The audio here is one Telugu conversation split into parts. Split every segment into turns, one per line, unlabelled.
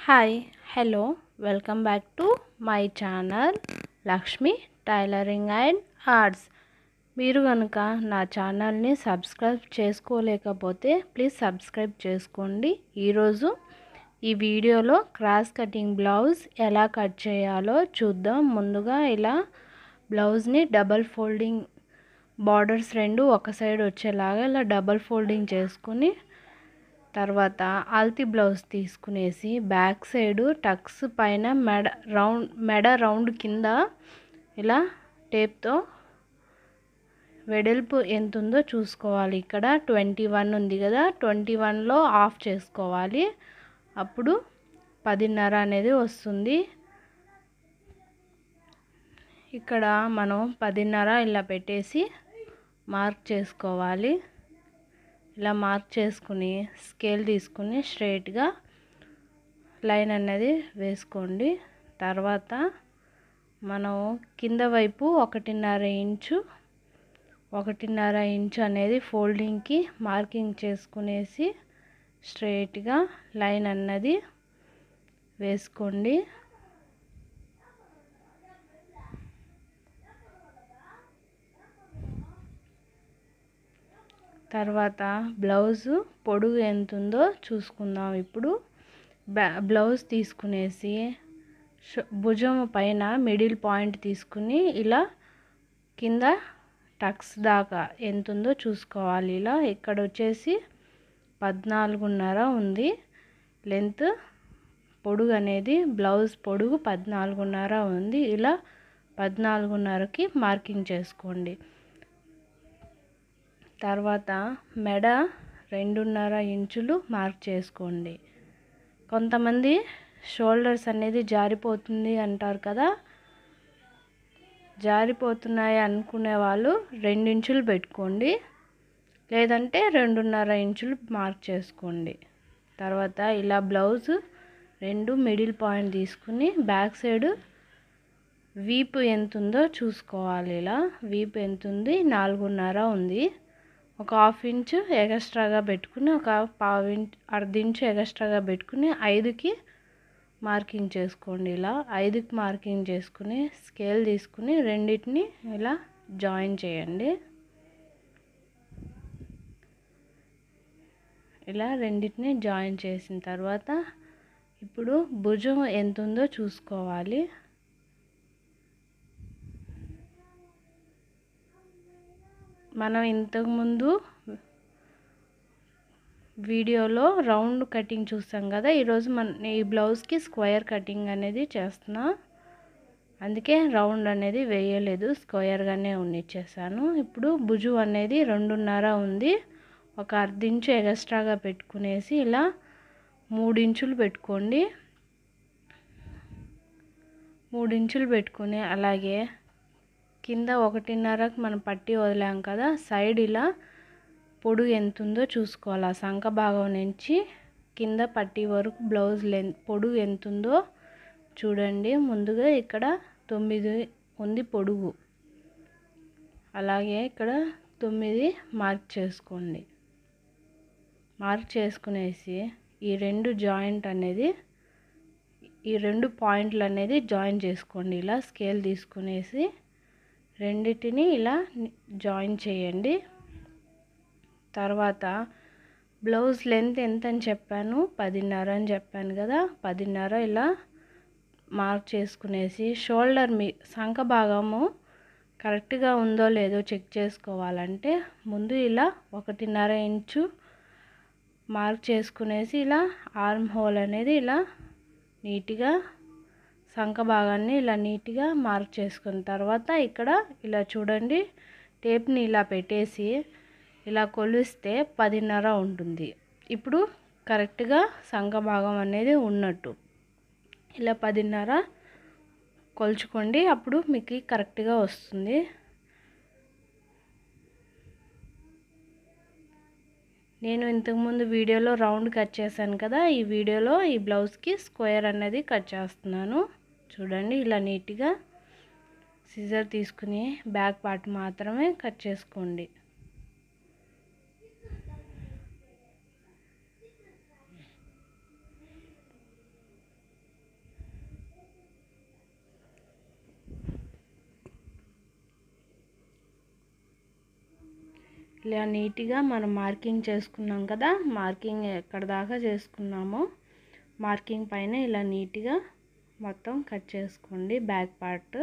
hi hello welcome back to my channel Lakshmi tailoring and arts మీరు కనుక నా ఛానల్ని సబ్స్క్రైబ్ చేసుకోలేకపోతే ప్లీజ్ సబ్స్క్రైబ్ చేసుకోండి ఈరోజు ఈ వీడియోలో క్రాస్ కటింగ్ బ్లౌజ్ ఎలా కట్ చేయాలో చూద్దాం ముందుగా ఇలా బ్లౌజ్ని డబల్ ఫోల్డింగ్ బార్డర్స్ రెండు ఒక సైడ్ వచ్చేలాగా ఇలా డబల్ ఫోల్డింగ్ చేసుకుని తర్వాత ఆల్తి బ్లౌజ్ తీసుకునేసి బ్యాక్ సైడ్ టక్స్ పైన మెడ రౌండ్ మెడ రౌండ్ కింద ఇలా టేప్తో వెడల్పు ఎంత ఉందో చూసుకోవాలి ఇక్కడ ట్వంటీ వన్ ఉంది కదా ట్వంటీ వన్లో ఆఫ్ చేసుకోవాలి అప్పుడు పదిన్నర అనేది వస్తుంది ఇక్కడ మనం పదిన్నర ఇలా పెట్టేసి మార్క్ చేసుకోవాలి ఇలా మార్క్ చేసుకుని స్కేల్ తీసుకుని స్ట్రైట్గా లైన్ అనేది వేసుకోండి తర్వాత మనం కింద వైపు ఒకటిన్నర ఇంచు ఒకటిన్నర ఇంచు అనేది ఫోల్డింగ్కి మార్కింగ్ చేసుకునేసి స్ట్రైట్గా లైన్ అన్నది వేసుకోండి తర్వాత బ్లౌజు పొడుగు ఎంత ఉందో చూసుకుందాం ఇప్పుడు బ్లౌజ్ తీసుకునేసి భుజం పైన మిడిల్ పాయింట్ తీసుకుని ఇలా కింద టక్స్ దాకా ఎంత ఉందో చూసుకోవాలి ఇలా ఇక్కడ వచ్చేసి పద్నాలుగున్నర ఉంది లెంత్ పొడుగు అనేది బ్లౌజ్ పొడుగు పద్నాలుగున్నర ఉంది ఇలా పద్నాలుగున్నరకి మార్కింగ్ చేసుకోండి తర్వాత మెడ రెండున్నర ఇంచులు మార్క్ చేసుకోండి కొంతమంది షోల్డర్స్ అనేది జారిపోతుంది అంటారు కదా జారిపోతున్నాయి అనుకునే వాళ్ళు రెండించులు పెట్టుకోండి లేదంటే రెండున్నర ఇంచులు మార్క్ చేసుకోండి తర్వాత ఇలా బ్లౌజ్ రెండు మిడిల్ పాయింట్ తీసుకుని బ్యాక్ సైడ్ వీపు ఎంత ఉందో చూసుకోవాలి ఇలా వీపు ఎంత ఉంది నాలుగున్నర ఉంది ఒక హాఫ్ ఇంచు ఎగస్ట్రాగా పెట్టుకుని ఒక పావు ఇంచు అర్ధ ఇంచు ఎగస్ట్రాగా పెట్టుకుని ఐదుకి మార్కింగ్ చేసుకోండి ఇలా ఐదుకి మార్కింగ్ చేసుకుని స్కేల్ తీసుకుని రెండింటిని ఇలా జాయిన్ చేయండి ఇలా రెండింటిని జాయిన్ చేసిన తర్వాత ఇప్పుడు భుజం ఎంత ఉందో చూసుకోవాలి మనం ఇంతకుముందు వీడియోలో రౌండ్ కటింగ్ చూస్తాం కదా ఈరోజు మన ఈ బ్లౌజ్కి స్క్వేర్ కటింగ్ అనేది చేస్తున్నా అందుకే రౌండ్ అనేది వేయలేదు స్క్వేర్గానే ఉన్నిచ్చేసాను ఇప్పుడు భుజు అనేది రెండున్నర ఉంది ఒక అర్ధ ఇంచు ఎగస్ట్రాగా పెట్టుకునేసి ఇలా మూడు ఇంచులు పెట్టుకోండి మూడు ఇంచులు పెట్టుకుని అలాగే కింద ఒకటిన్నరకు మనం పట్టి వదిలాం కదా సైడ్ ఇలా పొడుగు ఎంత ఉందో చూసుకోవాలి ఆ సంఖ భాగం నుంచి కింద పట్టి వరకు బ్లౌజ్ లెంత్ పొడుగు ఎంత ఉందో చూడండి ముందుగా ఇక్కడ తొమ్మిది ఉంది పొడుగు అలాగే ఇక్కడ తొమ్మిది మార్క్ చేసుకోండి మార్క్ చేసుకునేసి ఈ రెండు జాయింట్ అనేది ఈ రెండు పాయింట్లు అనేది జాయిన్ చేసుకోండి ఇలా స్కేల్ తీసుకునేసి రెండిటిని ఇలా జాయిన్ చేయండి తర్వాత బ్లౌజ్ లెంత్ ఎంత అని చెప్పాను పదిన్నర అని చెప్పాను కదా పదిన్నర ఇలా మార్క్ చేసుకునేసి షోల్డర్ మీ సంఖ భాగము కరెక్ట్గా ఉందో లేదో చెక్ చేసుకోవాలంటే ముందు ఇలా ఒకటిన్నర ఇంచు మార్క్ చేసుకునేసి ఇలా ఆర్మ్ హోల్ అనేది ఇలా నీట్గా సంఖ భాగాన్ని ఇలా నీట్గా మార్క్ చేసుకున్న తర్వాత ఇక్కడ ఇలా చూడండి టేప్ని ఇలా పెట్టేసి ఇలా కొలిస్తే పదిన్నర ఉంటుంది ఇప్పుడు కరెక్ట్గా సంఖ భాగం అనేది ఉన్నట్టు ఇలా పదిన్నర కొలుచుకోండి అప్పుడు మీకు కరెక్ట్గా వస్తుంది నేను ఇంతకుముందు వీడియోలో రౌండ్ కట్ చేశాను కదా ఈ వీడియోలో ఈ బ్లౌజ్కి స్క్వేర్ అనేది కట్ చేస్తున్నాను చూడండి ఇలా నీట్గా సిజర్ తీసుకుని బ్యాక్ పార్ట్ మాత్రమే కట్ చేసుకోండి ఇలా నీట్గా మనం మార్కింగ్ చేసుకున్నాం కదా మార్కింగ్ ఎక్కడ దాకా చేసుకున్నామో మార్కింగ్ పైన ఇలా నీట్గా మొత్తం కట్ చేసుకోండి బ్యాక్ పార్ట్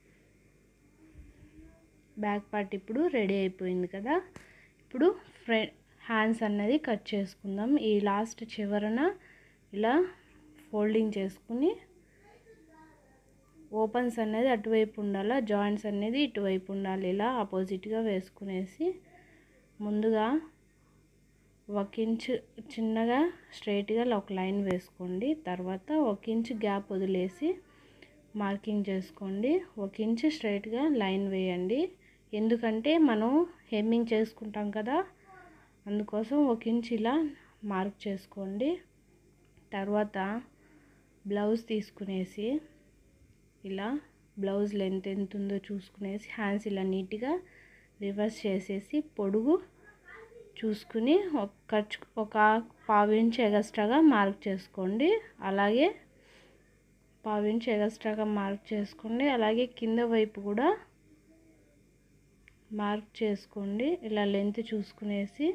బ్యాక్ పార్ట్ ఇప్పుడు రెడీ అయిపోయింది కదా ఇప్పుడు ఫ్రె హ్యాండ్స్ అన్నది కట్ చేసుకుందాం ఈ లాస్ట్ చివరన ఇలా ఫోల్డింగ్ చేసుకుని ఓపెన్స్ అనేది అటువైపు ఉండాలి జాయింట్స్ అనేది ఇటువైపు ఉండాలి ఇలా ఆపోజిట్గా వేసుకునేసి ముందుగా ఒక ఇంచ్ చిన్నగా స్ట్రైట్గా ఒక లైన్ వేసుకోండి తర్వాత ఒక ఇంచ్ గ్యాప్ వదిలేసి మార్కింగ్ చేసుకోండి ఒక ఇంచ్ స్ట్రైట్గా లైన్ వేయండి ఎందుకంటే మనం హెమ్మింగ్ చేసుకుంటాం కదా అందుకోసం ఒక ఇంచ్ ఇలా మార్క్ చేసుకోండి తర్వాత బ్లౌజ్ తీసుకునేసి ఇలా బ్లౌజ్ లెంత్ ఎంత ఉందో చూసుకునేసి హ్యాండ్స్ ఇలా నీట్గా రివర్స్ చేసేసి పొడుగు చూసుకుని ఒక ఖర్చు ఒక పావు ఇంచ్ ఎగస్ట్రాగా మార్క్ చేసుకోండి అలాగే పావు ఇంచ్ ఎగస్ట్రాగా మార్క్ చేసుకోండి అలాగే కింద వైపు కూడా మార్క్ చేసుకోండి ఇలా లెంత్ చూసుకునేసి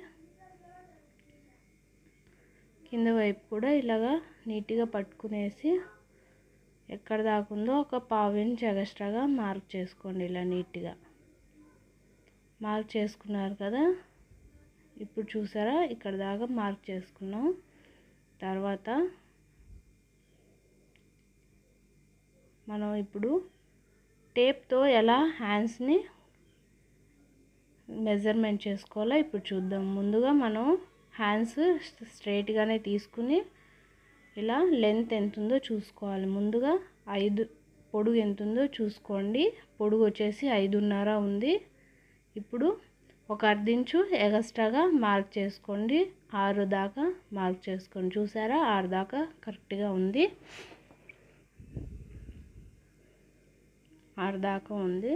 కింద వైపు కూడా ఇలాగా నీట్గా పట్టుకునేసి ఎక్కడ దాకుందో ఒక పావు ఇంచ్ ఎగస్ట్రాగా మార్క్ చేసుకోండి ఇలా నీట్గా మార్క్ చేసుకున్నారు కదా ఇప్పుడు చూసారా ఇక్కడ దాకా మార్క్ చేసుకున్నాం తర్వాత మనం ఇప్పుడు టేప్తో ఎలా హ్యాండ్స్ని మెజర్మెంట్ చేసుకోవాలో ఇప్పుడు చూద్దాం ముందుగా మనం హ్యాండ్స్ స్ట్రైట్గానే తీసుకుని ఇలా లెంత్ ఎంత ఉందో చూసుకోవాలి ముందుగా ఐదు పొడుగు ఎంత ఉందో చూసుకోండి పొడుగు వచ్చేసి ఐదున్నర ఉంది ఇప్పుడు ఒక అర్ధించు ఎగస్ట్రాగా మార్క్ చేసుకోండి ఆరు దాకా మార్క్ చేసుకోండి చూసారా ఆరు దాకా కరెక్ట్గా ఉంది ఆరు దాకా ఉంది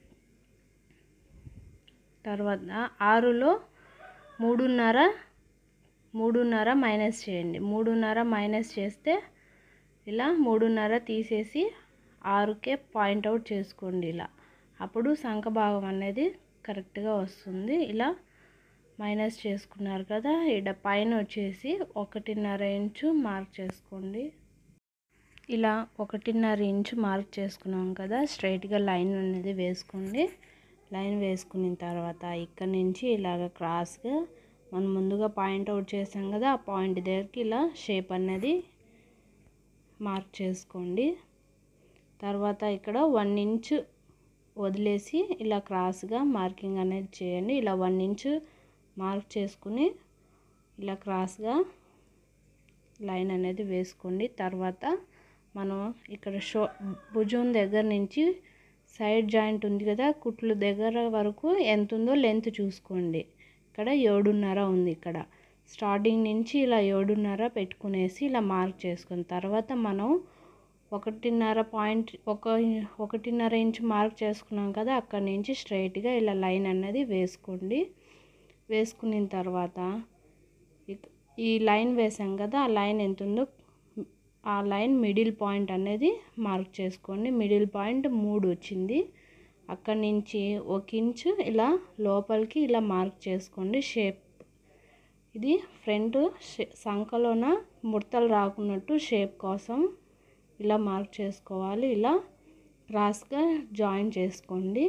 తర్వాత ఆరులో మూడున్నర మూడున్నర మైనస్ చేయండి మూడున్నర మైనస్ చేస్తే ఇలా మూడున్నర తీసేసి ఆరుకే పాయింట్ అవుట్ చేసుకోండి ఇలా అప్పుడు సంఖ భాగం అనేది కరెక్ట్గా వస్తుంది ఇలా మైనస్ చేసుకున్నారు కదా ఇక్కడ పైన వచ్చేసి ఒకటిన్నర ఇంచు మార్క్ చేసుకోండి ఇలా ఒకటిన్నర ఇంచు మార్క్ చేసుకున్నాం కదా స్ట్రైట్గా లైన్ అనేది వేసుకోండి లైన్ వేసుకున్న తర్వాత ఇక్కడ నుంచి ఇలాగ క్రాస్గా మనం ముందుగా పాయింట్ అవుట్ చేసాం కదా ఆ పాయింట్ దగ్గరికి ఇలా షేప్ అనేది మార్క్ చేసుకోండి తర్వాత ఇక్కడ వన్ ఇంచ్ వదిలేసి ఇలా క్రాస్గా మార్కింగ్ అనేది చేయండి ఇలా వన్ ఇంచ్ మార్క్ చేసుకుని ఇలా క్రాస్గా లైన్ అనేది వేసుకోండి తర్వాత మనం ఇక్కడ షో భుజం దగ్గర నుంచి సైడ్ జాయింట్ ఉంది కదా కుట్లు దగ్గర వరకు ఎంత ఉందో లెంత్ చూసుకోండి ఇక్కడ ఏడున్నర ఉంది ఇక్కడ స్టార్టింగ్ నుంచి ఇలా ఏడున్నర పెట్టుకునేసి ఇలా మార్క్ చేసుకుని తర్వాత మనం ఒకటిన్నర పాయింట్ ఒక ఒకటిన్నర ఇంచ్ మార్క్ చేసుకున్నాం కదా అక్కడి నుంచి స్ట్రైట్గా ఇలా లైన్ అన్నది వేసుకోండి వేసుకున్న తర్వాత ఈ లైన్ వేసాం కదా ఆ లైన్ ఎంత ఉందో ఆ లైన్ మిడిల్ పాయింట్ అనేది మార్క్ చేసుకోండి మిడిల్ పాయింట్ మూడు వచ్చింది అక్కడి నుంచి ఒక ఇంచు ఇలా లోపలికి ఇలా మార్క్ చేసుకోండి షేప్ ఇది ఫ్రంట్ సంఖలోన ముడతలు రాకున్నట్టు షేప్ కోసం ఇలా మార్క్ చేసుకోవాలి ఇలా క్రాస్గా జాయిన్ చేసుకోండి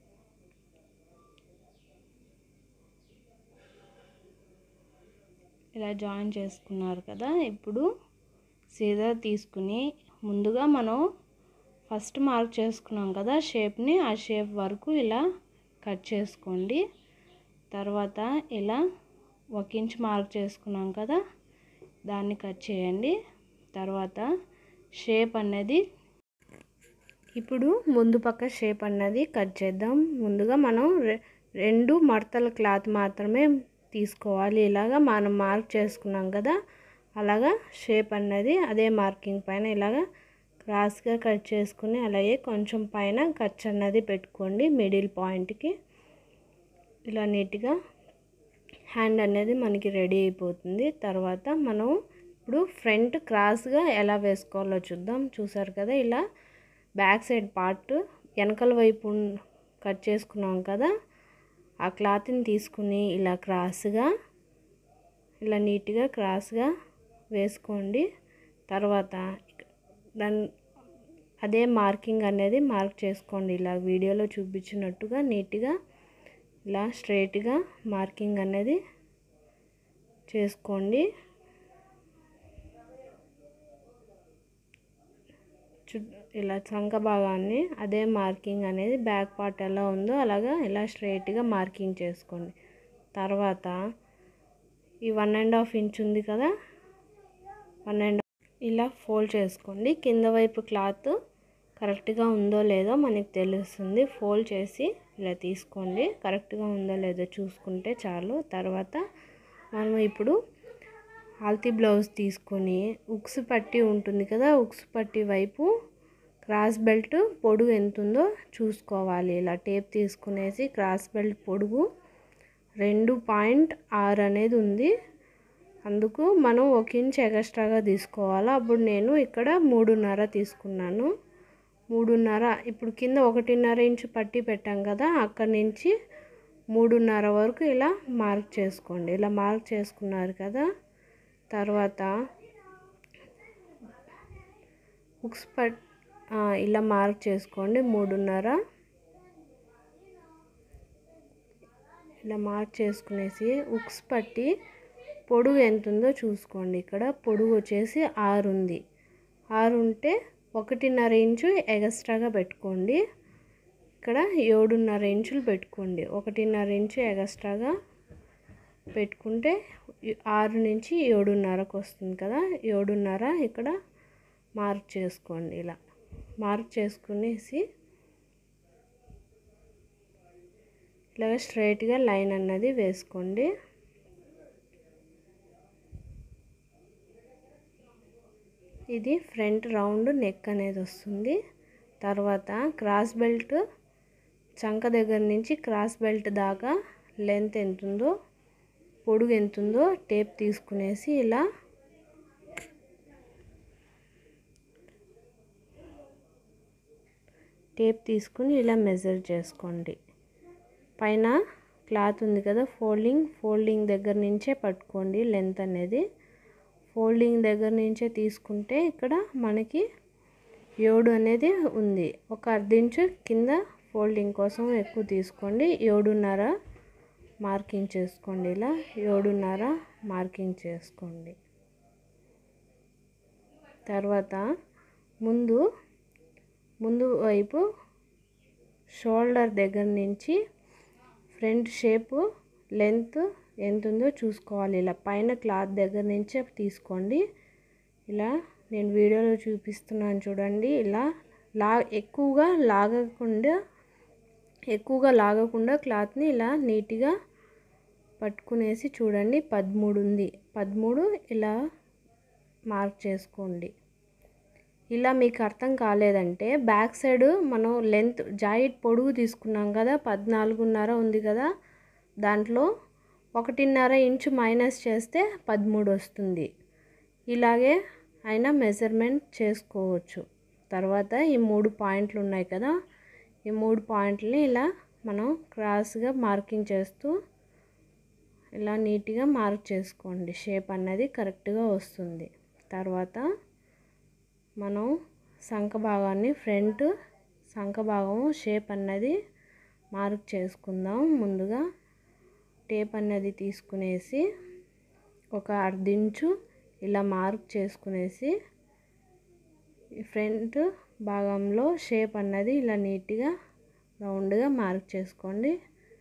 ఇలా జాయిన్ చేసుకున్నారు కదా ఇప్పుడు సీదా తీసుకుని ముందుగా మనం ఫస్ట్ మార్క్ చేసుకున్నాం కదా షేప్ని ఆ షేప్ వరకు ఇలా కట్ చేసుకోండి తర్వాత ఇలా ఒక ఇంచ్ మార్క్ చేసుకున్నాం కదా దాన్ని కట్ చేయండి తర్వాత షేప్ అనేది ఇప్పుడు ముందు పక్క షేప్ అన్నది కట్ చేద్దాం ముందుగా మనం రెండు మడతల క్లాత్ మాత్రమే తీసుకోవాలి ఇలాగా మనం మార్క్ చేసుకున్నాం కదా అలాగా షేప్ అన్నది అదే మార్కింగ్ పైన ఇలాగా క్రాస్గా కట్ చేసుకుని అలాగే కొంచెం పైన ఖర్చు అన్నది పెట్టుకోండి మిడిల్ పాయింట్కి ఇలా నీట్గా హ్యాండ్ అనేది మనకి రెడీ అయిపోతుంది తర్వాత మనం ఇప్పుడు ఫ్రంట్ క్రాస్గా ఎలా వేసుకోవాలో చూద్దాం చూసారు కదా ఇలా బ్యాక్ సైడ్ పార్ట్ వెనకల వైపు కట్ చేసుకున్నాం కదా ఆ క్లాత్ని తీసుకుని ఇలా క్రాస్గా ఇలా నీట్గా క్రాస్గా వేసుకోండి తర్వాత దాని అదే మార్కింగ్ అనేది మార్క్ చేసుకోండి ఇలా వీడియోలో చూపించినట్టుగా నీట్గా ఇలా స్ట్రైట్గా మార్కింగ్ అనేది చేసుకోండి చు ఇలా చంక భాగాన్ని అదే మార్కింగ్ అనేది బ్యాక్ పార్ట్ ఎలా ఉందో అలాగా ఇలా స్ట్రైట్గా మార్కింగ్ చేసుకోండి తర్వాత ఈ వన్ అండ్ హాఫ్ ఇంచ్ ఉంది కదా వన్ అండ్ ఇలా ఫోల్డ్ చేసుకోండి కింద వైపు క్లాత్ కరెక్ట్గా ఉందో లేదో మనకి తెలుస్తుంది ఫోల్డ్ చేసి ఇలా తీసుకోండి కరెక్ట్గా ఉందో లేదో చూసుకుంటే చాలు తర్వాత మనం ఇప్పుడు ఆల్తీ బ్లౌజ్ తీసుకొని ఉక్స్ పట్టి ఉంటుంది కదా ఉక్స్ పట్టి వైపు క్రాస్ బెల్ట్ పొడుగు ఎంత ఉందో చూసుకోవాలి ఇలా టేప్ తీసుకునేసి క్రాస్ బెల్ట్ పొడుగు రెండు పాయింట్ ఆరు అనేది ఉంది అందుకు మనం ఒక ఇంచ్ ఎక్స్ట్రాగా తీసుకోవాలి అప్పుడు నేను ఇక్కడ మూడున్నర తీసుకున్నాను మూడున్నర ఇప్పుడు కింద ఒకటిన్నర ఇంచు పట్టి పెట్టాం కదా అక్కడి నుంచి మూడున్నర వరకు ఇలా మార్క్ చేసుకోండి ఇలా మార్క్ చేసుకున్నారు కదా తర్వాత ఉక్స్ పట్ ఇలా మార్క్ చేసుకోండి మూడున్నర ఇలా మార్క్ చేసుకునేసి ఉక్స్ పట్టి పొడుగు ఎంత ఉందో చూసుకోండి ఇక్కడ పొడుగు వచ్చేసి ఆరు ఉంది ఆరు ఉంటే ఒకటిన్నర ఇంచు ఎగస్ట్రాగా పెట్టుకోండి ఇక్కడ ఏడున్నర ఇంచులు పెట్టుకోండి ఒకటిన్నర ఇంచు ఎగస్ట్రాగా పెట్టుకుంటే ఆరు నుంచి ఏడున్నరకు వస్తుంది కదా ఏడున్నర ఇక్కడ మార్క్ చేసుకోండి ఇలా మార్క్ చేసుకునేసి ఇలాగ స్ట్రైట్గా లైన్ అన్నది వేసుకోండి ఇది ఫ్రంట్ రౌండ్ నెక్ అనేది వస్తుంది తర్వాత క్రాస్ బెల్ట్ చంక దగ్గర నుంచి క్రాస్ బెల్ట్ దాకా లెంత్ ఎంత ఉందో పొడుగు ఎంత ఉందో టేప్ తీసుకునేసి ఇలా టేప్ తీసుకుని ఇలా మెజర్ చేసుకోండి పైన క్లాత్ ఉంది కదా ఫోల్డింగ్ ఫోల్డింగ్ దగ్గర నుంచే పట్టుకోండి లెంత్ అనేది ఫోల్డింగ్ దగ్గర నుంచే తీసుకుంటే ఇక్కడ మనకి ఏడు అనేది ఉంది ఒక అర్ధించు కింద ఫోల్డింగ్ కోసం ఎక్కువ తీసుకోండి ఏడున్నర మార్కింగ్ చేసుకోండి ఇలా ఏడున్నర మార్కింగ్ చేసుకోండి తర్వాత ముందు ముందు వైపు షోల్డర్ దగ్గర నుంచి ఫ్రంట్ షేపు లెంత్ ఎంత ఉందో చూసుకోవాలి ఇలా పైన క్లాత్ దగ్గర నుంచే తీసుకోండి ఇలా నేను వీడియోలో చూపిస్తున్నాను చూడండి ఇలా లా ఎక్కువగా లాగకుండా ఎక్కువగా లాగకుండా క్లాత్ని ఇలా నీట్గా పట్టుకునేసి చూడండి పదమూడు ఉంది పదమూడు ఇలా మార్క్ చేసుకోండి ఇలా మీకు అర్థం కాలేదంటే బ్యాక్ సైడ్ మనం లెంత్ జాయిట్ పొడుగు తీసుకున్నాం కదా పద్నాలుగున్నర ఉంది కదా దాంట్లో ఒకటిన్నర ఇంచు మైనస్ చేస్తే పదమూడు వస్తుంది ఇలాగే అయినా మెజర్మెంట్ చేసుకోవచ్చు తర్వాత ఈ మూడు పాయింట్లు ఉన్నాయి కదా ఈ మూడు పాయింట్లని ఇలా మనం క్రాస్గా మార్కింగ్ చేస్తూ ఇలా నీట్గా మార్క్ చేసుకోండి షేప్ అన్నది కరెక్ట్గా వస్తుంది తర్వాత మనం సంఖ భాగాన్ని ఫ్రంట్ సంఖ భాగం షేప్ అన్నది మార్క్ చేసుకుందాం ముందుగా టేప్ అన్నది తీసుకునేసి ఒక అర్ధించు ఇలా మార్క్ చేసుకునేసి ఫ్రంట్ భాగంలో షేప్ అన్నది ఇలా నీట్గా రౌండ్గా మార్క్ చేసుకోండి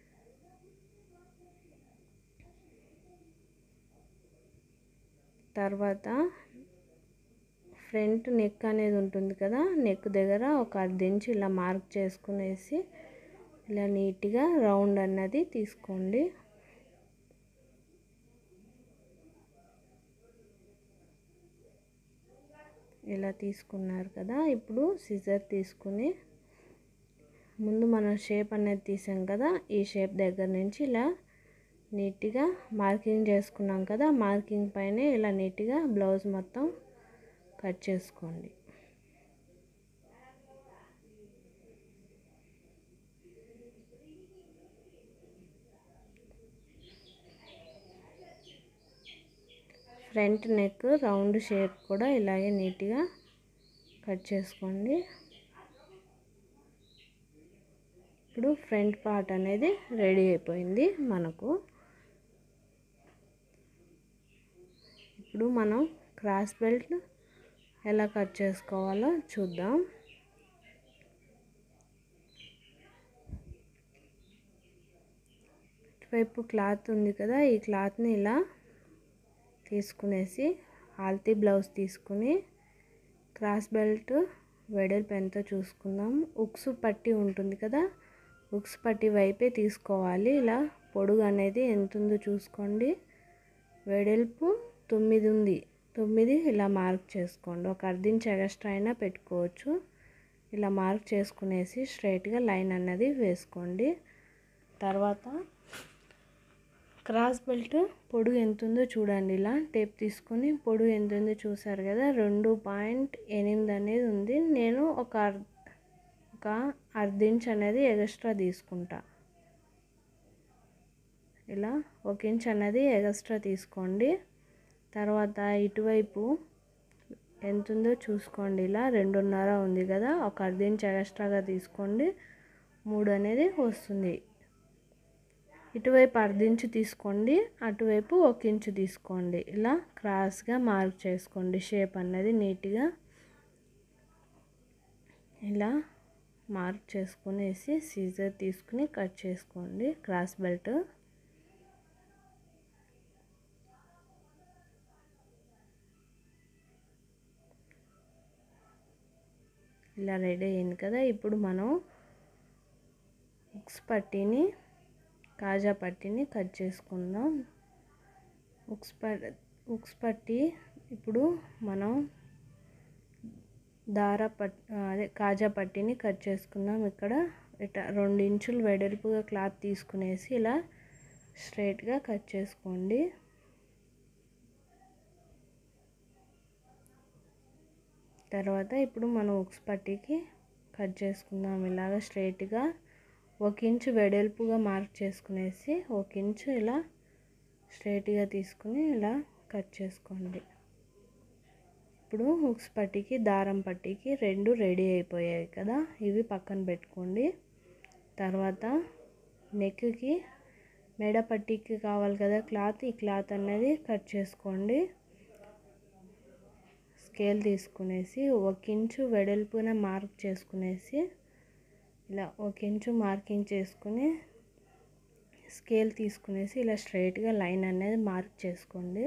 తర్వాత ఫ్రంట్ నెక్ అనేది ఉంటుంది కదా నెక్ దగ్గర ఒక అర్ధించి ఇలా మార్క్ చేసుకునేసి ఇలా నీట్గా రౌండ్ అన్నది తీసుకోండి ఇలా తీసుకున్నారు కదా ఇప్పుడు సిజర్ తీసుకుని ముందు మనం షేప్ అనేది తీసాం కదా ఈ షేప్ దగ్గర నుంచి ఇలా నీట్గా మార్కింగ్ చేసుకున్నాం కదా మార్కింగ్ పైన ఇలా నీట్గా బ్లౌజ్ మొత్తం కట్ చేసుకోండి ఫ్రంట్ నెక్ రౌండ్ షేప్ కూడా ఇలాగే నీట్గా కట్ చేసుకోండి ఇప్పుడు ఫ్రంట్ పార్ట్ అనేది రెడీ అయిపోయింది మనకు ఇప్పుడు మనం క్రాస్ బెల్ట్ ఎలా కట్ చేసుకోవాలో చూద్దాం ఇటువైపు క్లాత్ ఉంది కదా ఈ క్లాత్ని ఇలా తీసుకునేసి ఆల్తీ బ్లౌజ్ తీసుకుని క్రాస్ బెల్ట్ వెడల్పు ఎంతో చూసుకుందాం ఉక్స్ పట్టి ఉంటుంది కదా ఉక్స్ పట్టి వైపే తీసుకోవాలి ఇలా పొడుగు అనేది ఎంత ఉందో చూసుకోండి వెడల్పు తొమ్మిది ఉంది తొమ్మిది ఇలా మార్క్ చేసుకోండి ఒక అర్ధించి ఎక్స్ట్రా అయినా పెట్టుకోవచ్చు ఇలా మార్క్ చేసుకునేసి స్ట్రైట్గా లైన్ అన్నది వేసుకోండి తర్వాత క్రాస్ బెల్ట్ పొడుగు ఎంత ఉందో చూడండి ఇలా టేప్ తీసుకొని పొడుగు ఎంత ఉందో చూసారు కదా రెండు పాయింట్ ఎనిమిది అనేది ఉంది నేను ఒక ఒక అర్ధ ఇంచ్ అనేది ఎక్స్ట్రా తీసుకుంటా ఇలా ఒక ఇంచ్ అనేది ఎక్స్ట్రా తీసుకోండి తర్వాత ఇటువైపు ఎంత ఉందో చూసుకోండి ఇలా రెండున్నర ఉంది కదా ఒక అర్ధ ఇంచ్ ఎక్స్ట్రాగా తీసుకోండి మూడు అనేది వస్తుంది ఇటువైపు అర్ధ ఇంచు తీసుకోండి అటువైపు ఒక ఇంచు తీసుకోండి ఇలా క్రాస్గా మార్క్ చేసుకోండి షేప్ అన్నది నీట్గా ఇలా మార్క్ చేసుకునేసి సీజర్ తీసుకుని కట్ చేసుకోండి క్రాస్ బెల్ట్ ఇలా రెడీ అయింది కదా ఇప్పుడు మనం ఉక్స్ పట్టీని కాజా పట్టీని కట్ చేసుకుందాం ఉక్స్ పట్ ఉక్స్ పట్టి ఇప్పుడు మనం దార పట్ అదే కాజా పట్టీని కట్ చేసుకుందాం ఇక్కడ ఇట్లా రెండు ఇంచులు వెడల్పుగా క్లాత్ తీసుకునేసి ఇలా స్ట్రైట్గా కట్ చేసుకోండి తర్వాత ఇప్పుడు మనం ఉక్స్ పట్టీకి కట్ చేసుకుందాం ఇలాగ స్ట్రైట్గా ఒక ఇంచు వెడల్పుగా మార్క్ చేసుకునేసి ఒక ఇంచు ఇలా స్ట్రైట్గా తీసుకుని ఇలా కట్ చేసుకోండి ఇప్పుడు హుక్స్ పట్టీకి దారం పట్టీకి రెండు రెడీ అయిపోయాయి కదా ఇవి పక్కన పెట్టుకోండి తర్వాత నెక్కి మెడ పట్టీకి కావాలి కదా క్లాత్ ఈ క్లాత్ అనేది కట్ చేసుకోండి స్కేల్ తీసుకునేసి ఒక ఇంచు వెడల్పున మార్క్ చేసుకునేసి ఇలా ఒక ఇంచు మార్కింగ్ చేసుకుని స్కేల్ తీసుకునేసి ఇలా స్ట్రైట్గా లైన్ అనేది మార్క్ చేసుకోండి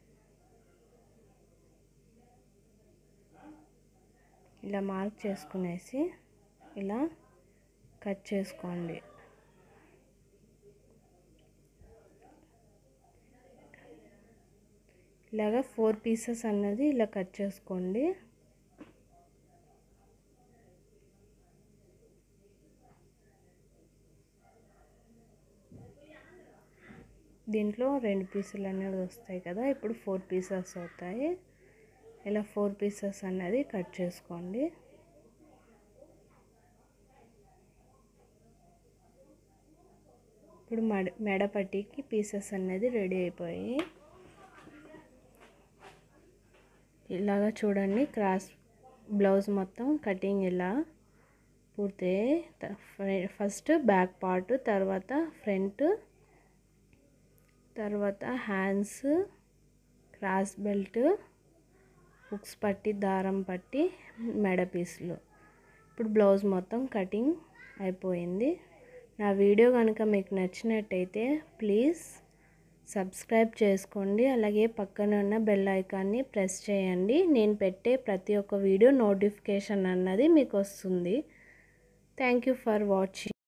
ఇలా మార్క్ చేసుకునేసి ఇలా కట్ చేసుకోండి ఇలాగ ఫోర్ పీసెస్ అన్నది ఇలా కట్ చేసుకోండి దీంట్లో రెండు పీసులు అనేది వస్తాయి కదా ఇప్పుడు ఫోర్ పీసెస్ అవుతాయి ఇలా ఫోర్ పీసెస్ అనేది కట్ చేసుకోండి ఇప్పుడు మడ మెడ పట్టీకి పీసెస్ అనేది రెడీ అయిపోయి ఇలాగా చూడండి క్రాస్ బ్లౌజ్ మొత్తం కటింగ్ ఇలా పూర్తయి ఫస్ట్ బ్యాక్ పార్ట్ తర్వాత ఫ్రంట్ తర్వాత హ్యాండ్స్ క్రాస్ బెల్ట్ హుక్స్ పట్టి దారం పట్టి మెడ పీసులు ఇప్పుడు బ్లౌజ్ మొత్తం కటింగ్ అయిపోయింది నా వీడియో కనుక మీకు నచ్చినట్టయితే ప్లీజ్ సబ్స్క్రైబ్ చేసుకోండి అలాగే పక్కన ఉన్న బెల్ ఐకాన్ని ప్రెస్ చేయండి నేను పెట్టే ప్రతి ఒక్క వీడియో నోటిఫికేషన్ అన్నది మీకు వస్తుంది థ్యాంక్ యూ ఫర్ వాచింగ్